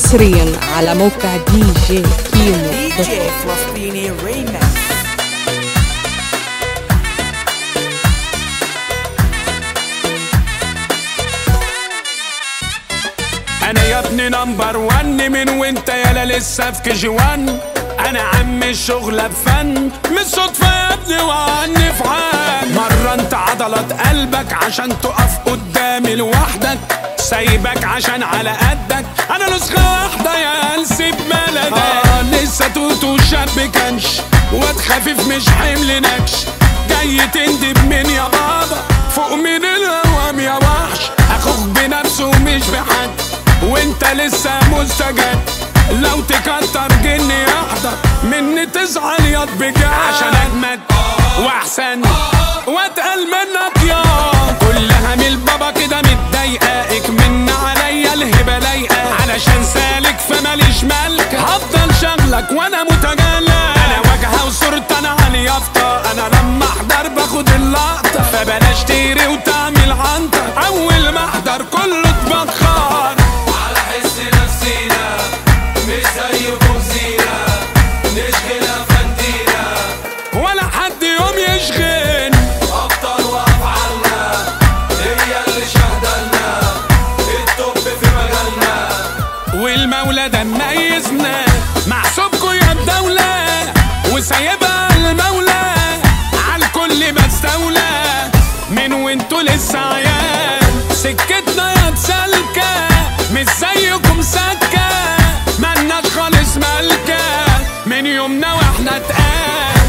حصريا على موقع دي جي كيمو دي دوت جي كوم. فلسطيني ريمكس انا يا ابني نمبر ون من وانت يالا لسه في كي جي وان انا عم الشغلة بفن مش صدفة يا ابني وعني في عن مرنت عضلات قلبك عشان تقف قدامي لوحدك سايبك عشان على قدك انا نسخة واحدة يا قلسي بملدك آه لسه توتو شاب كنش واد خفيف مش حمل نكش جاي تندب من يا بابا فوق من الهوام يا وحش اخوك بنفسه مش بحد وانت لسه مستجد لو تكتر جني يحضر مني تزعل ياض بجد عشان اجمد واحسن واتقل منك يا كلها من البابا كده متضايقه من عليا الهبه لايقه علشان سالك فماليش ملك هفضل شغلك وانا متجلى انا واجهه وصورة انا على اليافطه انا لما احضر باخد اللقطه فبلاش تيري وتعمل عنطه اول ما احضر كله اتبخر على حس نفسينا مش زي فوزينا نشغلها فندينا ولا حد يوم يشغل أبطال وأفعالنا هي اللي شهدلنا التوب في مجالنا والمولى ده مميزنا محسوبكوا يا الدولة وسايبها المولى عالكل بستولى من وانتوا لسه عيال سكتنا يا تسالكة مش زيكم سكة مالناش خالص مالكة من يومنا واحنا تقال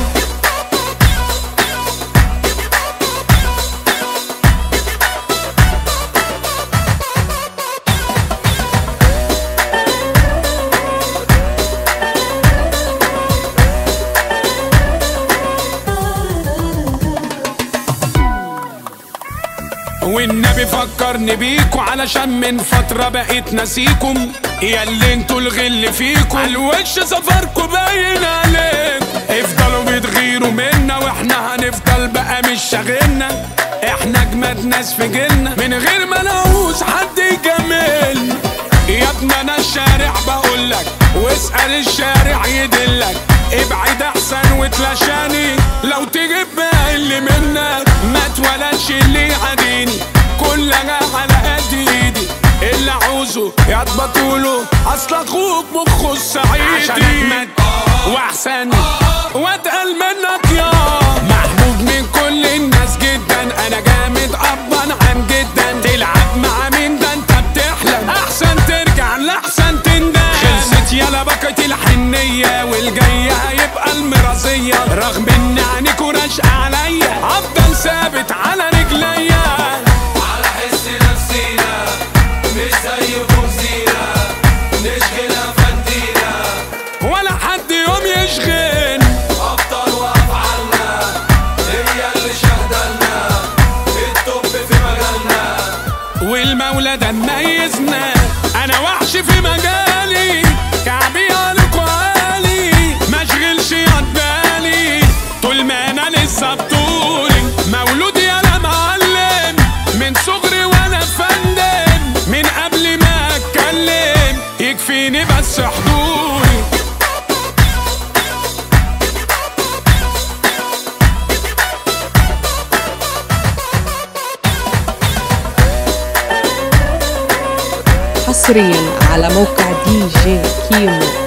والنبي فكرني بيكوا علشان من فترة بقيت ناسيكم يا اللي انتوا الغل فيكم الوش سفركوا باين عليكم افضلوا بتغيروا منا واحنا هنفضل بقى مش شاغلنا احنا اجمد ناس في جيلنا من غير ما نعوز حد يجاملنا يا ابني انا الشارع بقولك واسأل الشارع يدلك ابعد احسن وتلاشاني لو تجيب بقى اللي منك ما اتولدش اللي يعاديني كلها على قد ايدي اللي عاوزه يا بطوله اصل اخوك مخه الصعيدي عشان اجمد واحسن واتقل منك يا محبوب من كل الناس جدا انا جامد ابا عن جدا تلعب مع مين ده انت بتحلم احسن ترجع لاحسن تندم خلصت يلا بكت الحنيه والجايه هيبقى المرازيه رغم ان عينيكوا راشقه عليا افضل ثابت على رجليا على حس نفسينا مش زي فوزينا نشغلها فندينا ولا حد يوم يشغل أبطال وأفعالنا هي اللي شهدلنا التوب في مجالنا والمولى ده مميزنا انا وحش في مجالي كعبي عليكوا عالي مشغلش بالي طول ما انا لسه بطولي مولود يا معلم من صغري وانا فندم من قبل ما اتكلم يكفيني بس حضوري حصريا على موقع دي جي كيمو